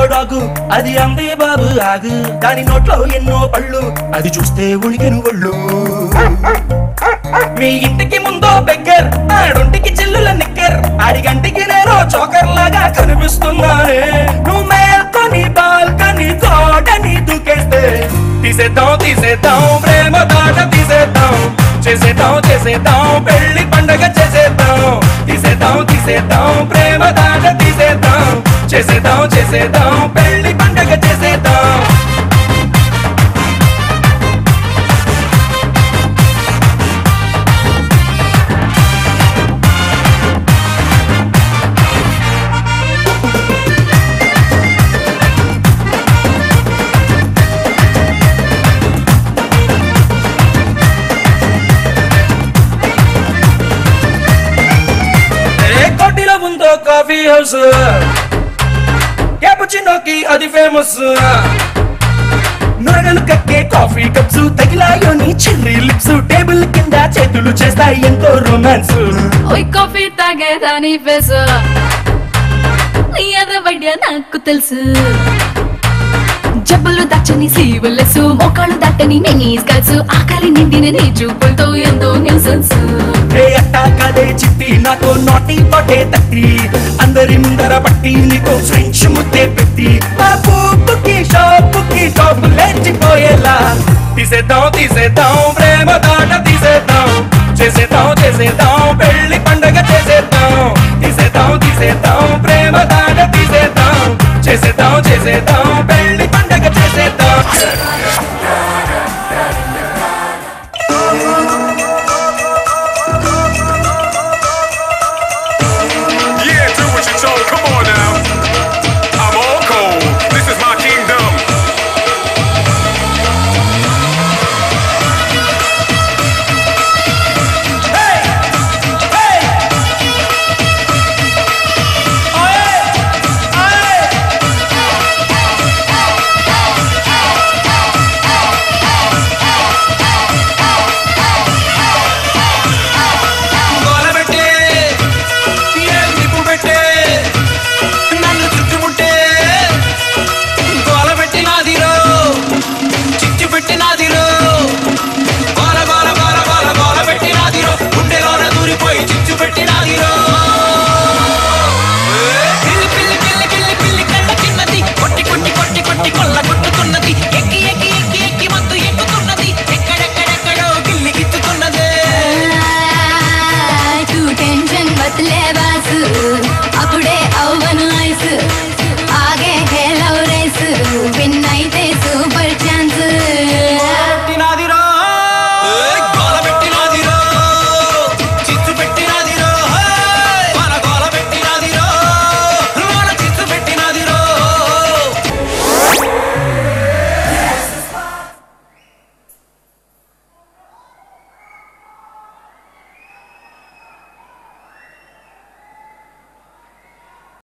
డాగు అది అందే బాబు ఆగు దాని నోట్లో ఎన్నో పళ్ళు అది చూస్తే ఉలికెను ఒళ్ళు మీ ఇంటికి ముందో బెగ్గర్ ఆడొంటికి చిల్లుల నిక్కర్ అడిగంటికి నేను చోకర్ లాగా కనిపిస్తున్నానే నువ్వు మేల్కొని బాల్కని తోటని దూకేస్తే తీసేద్దాం తీసేద్దాం ప్రేమ దాట తీసేద్దాం చేసేద్దాం చేసేద్దాం పెళ్లి పండగ చేసేద్దాం తీసేద్దాం తీసేద్దాం ప్రేమ దాట తీసేద్దాం చేసేద్దాం చేసేద్దాం పెళ్లి పండగ చేసేద్దాం ఏ కోటిలో ఉందో కాఫీ హౌస్ క్యాపుచినోకి అది ఫేమస్ నొరగలు కక్కే కాఫీ కప్స్ తగిలాయో నీ చెర్రీ లిప్స్ టేబుల్ కింద చేతులు చేస్తాయి ఎంతో రొమాన్స్ ఓయ్ కాఫీ తాగేదాని ఫేస్ నీ ఎదవడ్య నాకు తెలుసు జబ్బులు దాచని సీవలసు మోకాళ్ళు దాటని నీ స్కల్స్ ఆకలి నిండిన నీ చూపులతో ఎంతో న్యూసెన్స్ ఏ అట్టా కదే చిట్టి నాతో నాటి పటే తట్టి అందరి ముందర పట్టి నీకు ఫ్రెంచ్ ముద్దే పెట్టి మా పూపుకి షాపుకి షాపు లేచిపోయేలా తీసేద్దాం తీసేద్దాం ప్రేమ దాట తీసేద్దాం చేసేద్దాం చేసేద్దాం పెళ్లి పండగ చేసేద్దాం తీసేద్దాం తీసేద్దాం ప్రేమ దాట తీసేద్దాం చేసేద్దాం చేసేద్దాం పెళ్లి పండగ చేసేద్దాం Yeah, do what you're told. Come on.